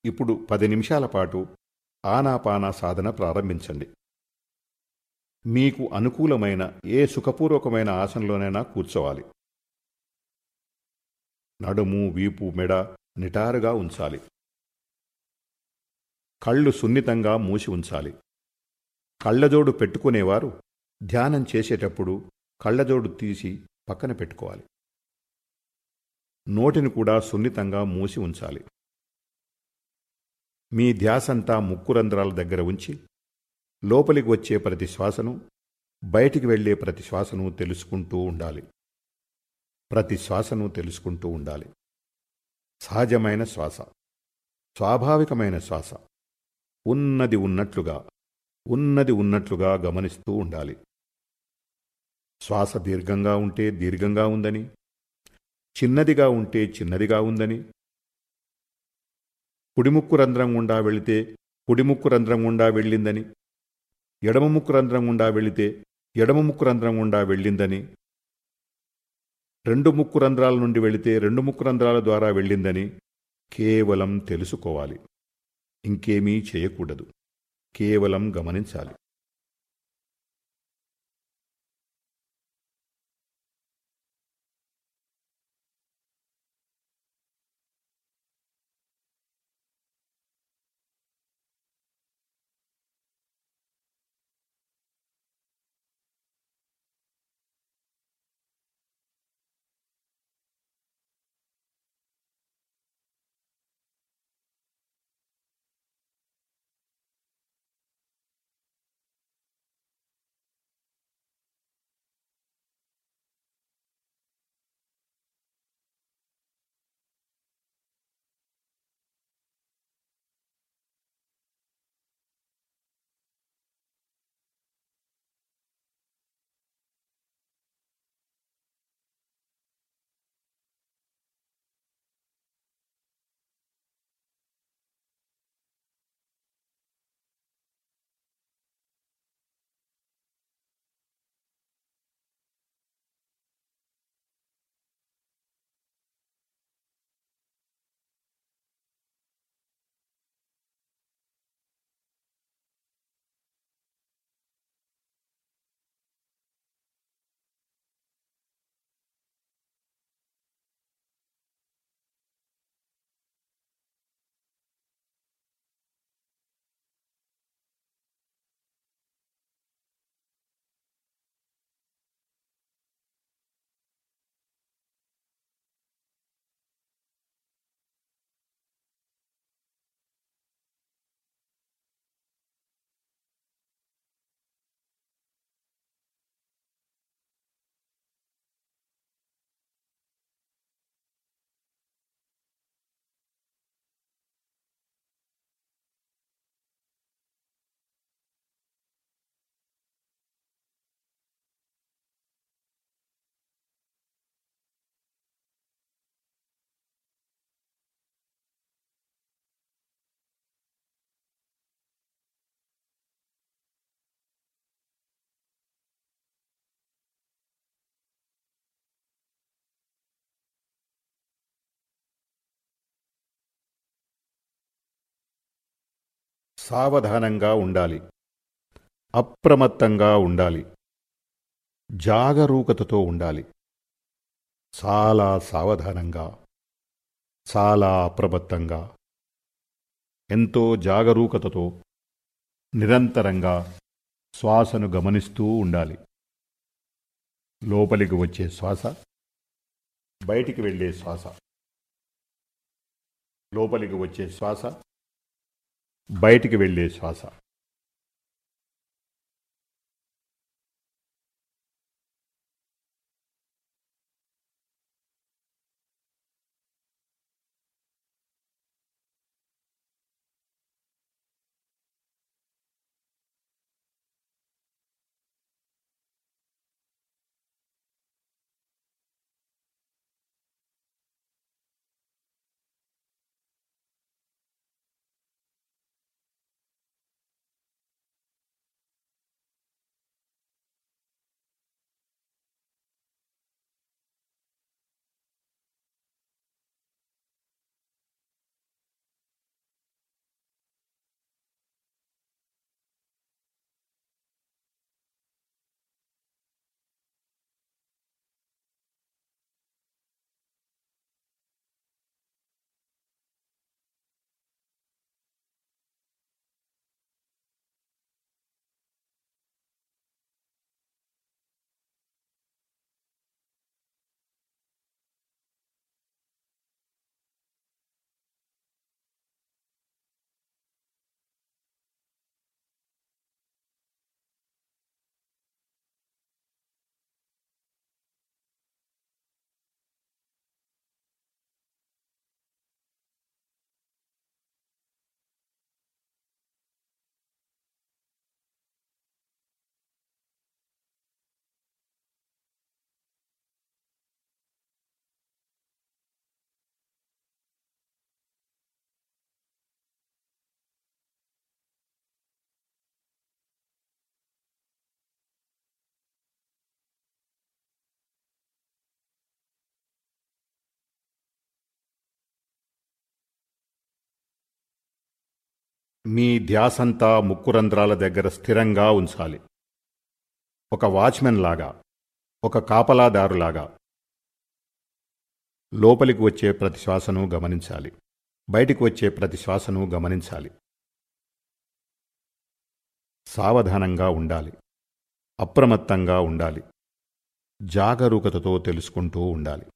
ఇప్పుడు పది నిమిషాల పాటు ఆనాపానా సాధన ప్రారంభించండి మీకు అనుకూలమైన ఏ సుఖపూర్వకమైన ఆసనలోనైనా కూర్చోవాలి నడుము వీపు మెడ నిటారుగా ఉంచాలి కళ్ళు సున్నితంగా మూసి ఉంచాలి కళ్ళజోడు పెట్టుకునేవారు ధ్యానం చేసేటప్పుడు కళ్ళజోడు తీసి పక్కన పెట్టుకోవాలి నోటిని కూడా సున్నితంగా మూసి ఉంచాలి మీ ధ్యాసంతా ముక్కు రంధ్రాల దగ్గర ఉంచి లోపలికి వచ్చే ప్రతి శ్వాసను బయటికి వెళ్ళే ప్రతి శ్వాసను తెలుసుకుంటూ ఉండాలి ప్రతి శ్వాసను తెలుసుకుంటూ ఉండాలి సహజమైన శ్వాస స్వాభావికమైన శ్వాస ఉన్నది ఉన్నట్లుగా ఉన్నది ఉన్నట్లుగా గమనిస్తూ ఉండాలి శ్వాస దీర్ఘంగా ఉంటే దీర్ఘంగా ఉందని చిన్నదిగా ఉంటే చిన్నదిగా ఉందని కుడిముక్కు రంధ్రం గుండా వెళితే కుడిముక్కు రంధ్రం గుండా వెళ్ళిందని ఎడమ ముక్కు రంధ్రం గుండా వెళితే ఎడమ ముక్కు రంధ్రం గుండా వెళ్ళిందని రెండు ముక్కు రంధ్రాల నుండి వెళితే రెండు ముక్కు రంధ్రాల ద్వారా వెళ్ళిందని కేవలం తెలుసుకోవాలి ఇంకేమీ చేయకూడదు కేవలం గమనించాలి సావధానంగా ఉండాలి అప్రమత్తంగా ఉండాలి జాగరూకతతో ఉండాలి చాలా సావధానంగా చాలా అప్రమత్తంగా ఎంతో జాగరూకతతో నిరంతరంగా శ్వాసను గమనిస్తూ ఉండాలి లోపలికి వచ్చే శ్వాస బయటికి వెళ్ళే శ్వాస లోపలికి వచ్చే శ్వాస బయటికి వెళ్ళే శ్వాస మీ ధ్యాసంతా ముక్కు రంధ్రాల దగ్గర స్థిరంగా ఉంచాలి ఒక వాచ్మెన్ లాగా ఒక కాపలాదారులాగా లోపలికి వచ్చే ప్రతి శ్వాసను గమనించాలి బయటికి వచ్చే ప్రతి శ్వాసను గమనించాలి సావధానంగా ఉండాలి అప్రమత్తంగా ఉండాలి జాగరూకతతో తెలుసుకుంటూ ఉండాలి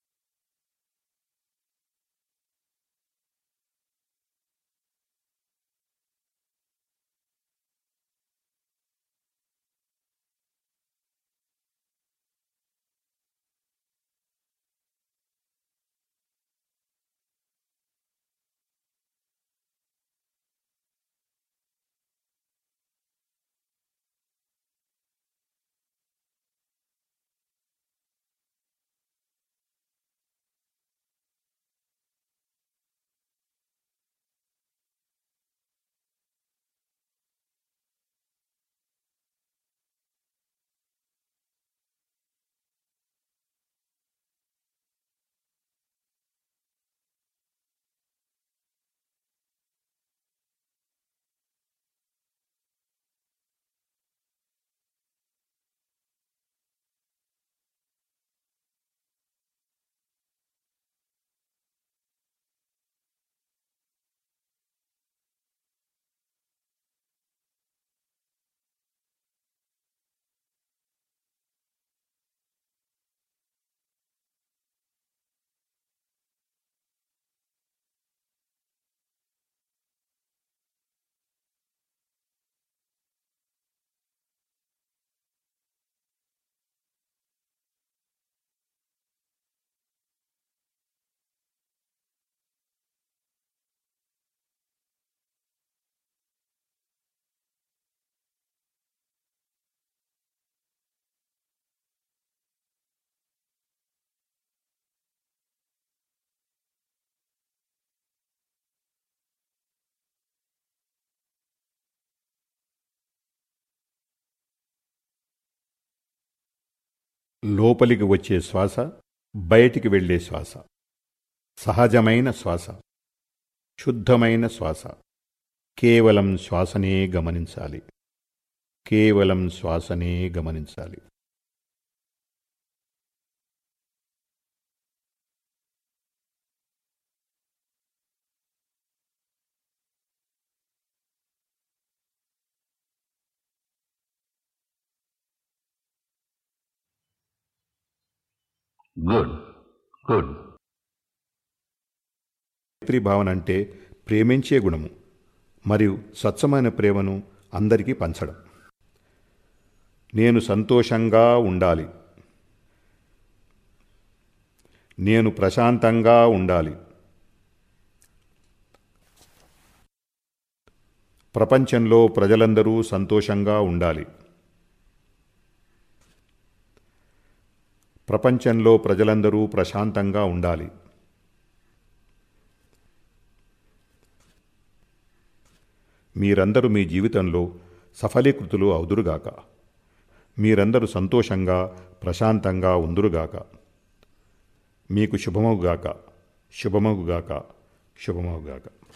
లోపలికి వచ్చే శ్వాస బయటికి వెళ్ళే శ్వాస సహజమైన శ్వాస శుద్ధమైన శ్వాస కేవలం శ్వాసనే గమనించాలి కేవలం శ్వాసనే గమనించాలి Good. Good. మైత్రి భావన అంటే ప్రేమించే గుణము మరియు స్వచ్ఛమైన ప్రేమను అందరికీ పంచడం నేను సంతోషంగా ఉండాలి నేను ప్రశాంతంగా ఉండాలి ప్రపంచంలో ప్రజలందరూ సంతోషంగా ఉండాలి ప్రపంచంలో ప్రజలందరూ ప్రశాంతంగా ఉండాలి మీరందరూ మీ జీవితంలో సఫలీకృతులు అవుదురుగాక మీరందరూ సంతోషంగా ప్రశాంతంగా ఉందురుగాక మీకు శుభమవుగాక శుభమవుగాక శుభమవుగాక